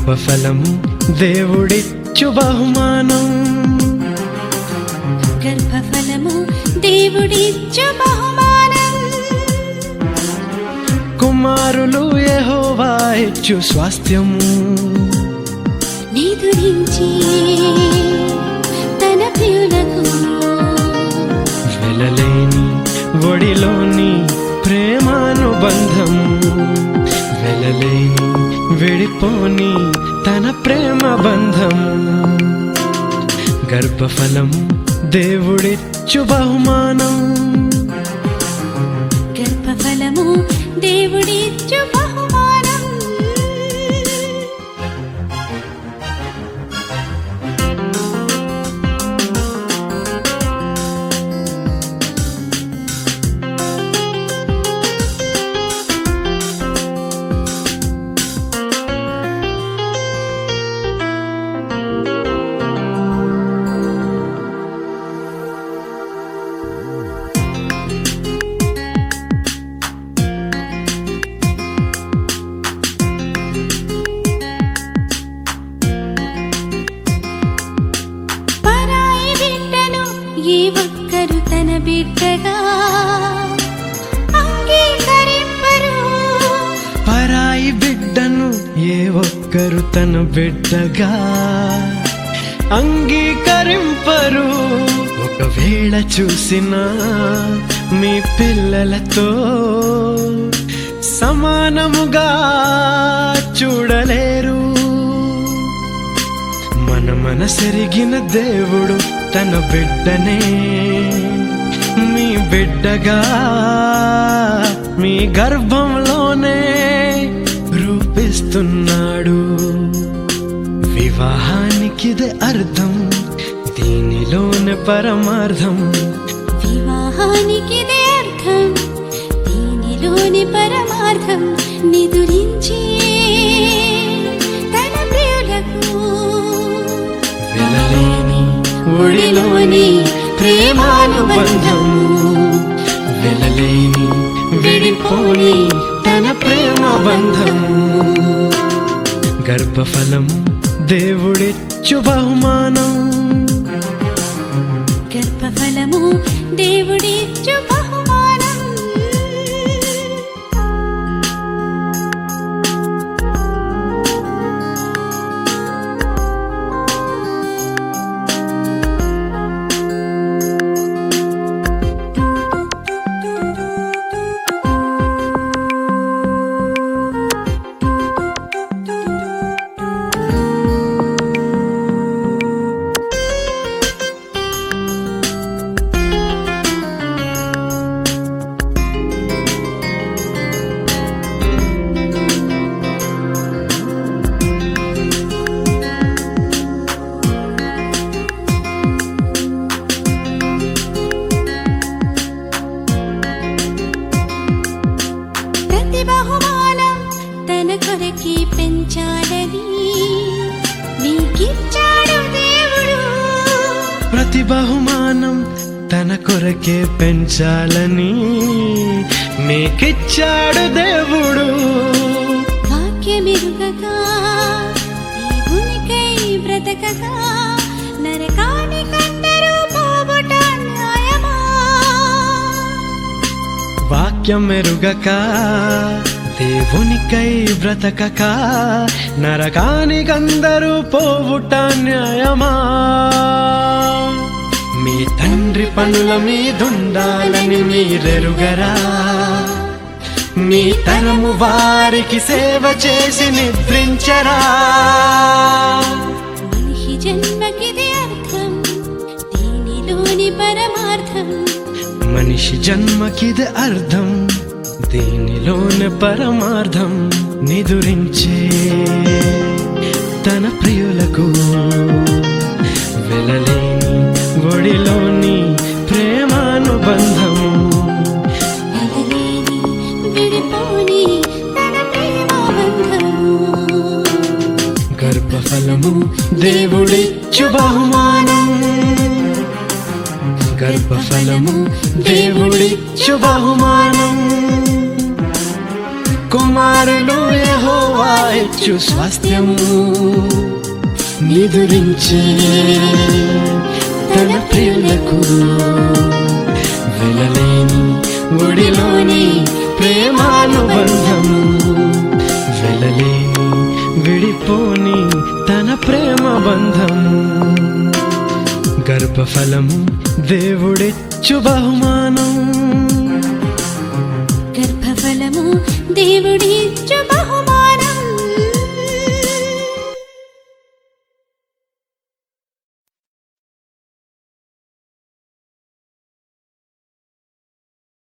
గర్భఫలము దేవుడిచ్చు బహుమానం గర్భఫలము దేవుడిచ్చు బహుమానం కుమారులు యెహోవా ఇచ్చు స్వాస్థ్యము నిదురించి తన ప్రియులకు వెలలేని ఒడిలోని ప్రేమానుబంధము వెలలేని విడిపోని తన ప్రేమ బంధము గర్భఫలము దేవుడిచ్చు బహుమానం గర్భఫలము దేవుడిచ్చు బహుమానం పరాయి బిడ్డను ఏ ఒక్కరు తన బిడ్డగా అంగీకరింపరు పరాయి బిడ్డను ఏ ఒక్కరు తన బిడ్డగా అంగీకరింపరు ఒకవేళ చూసినా మీ పిల్లలతో సమానముగా చూడలేరు మన మనసెరిగిన దేవుడు తన బిడ్డనే మీ బిడ్డగా మీ గర్భంలోనే రూపిస్తున్నాడు వివాహానికిదే అర్థం దీనిలోనే పరమార్థం వివాహానికిదే అర్థం దీనిలోని పరమార్థం నిదురించి తన ప్రియులకు వెలలేని ఒడిలోని ప్రేమానుబంధం వెలలేని విడిపోని తన ప్రేమ బంధం గర్భఫలము దేవుడిచ్చు బహుమానం గర్భఫలము దేవుడిచ్చు బహుమానం ప్రతి బహుమానం తన కొరకి పెంచాలని నీకిచ్చాడు దేవుడు ప్రతి బహుమానం తన కొరకే పెంచాలని మీకిచ్చాడు దేవుడు వాక్యమెరుగగా దేవునికై బ్రతకగా నరకానికందరూ పోబుట న్యాయమా వాక్యం మెరుగక దేవునికై బ్రతకక నరకానికందరూ పోవుట న్యాయమా మీ తండ్రి పనుల మీదుండాలని మీరెరుగరా మీ తరము వారికి సేవ చేసి నిద్రించరా మనిషి జన్మకిది అర్థం దీనిలోని పరమార్థం మనిషి జన్మకిది అర్థం దీనిలోని పరమార్థం నిదురించే తన ప్రియులకు వెలలేని ఒడిలోని ప్రేమానుబంధము వెలలేని విడిపోని తన ప్రేమాబంధము గర్భఫలము దేవుడిచ్చు బహుమానం గర్భఫలము దేవుడిచ్చు బహుమానం కుమారులు యెహోవా ఇచ్చు స్వాస్థ్యము నిదురించే తన ప్రియులకు వెలలేని ఒడిలోని ప్రేమానుబంధము వెలలేని విడిపోని తన ప్రేమ బంధము గర్భఫలము దేవుడిచ్చు బహుమానం గర్భఫలము దేవుడిచ్చు బహుమానం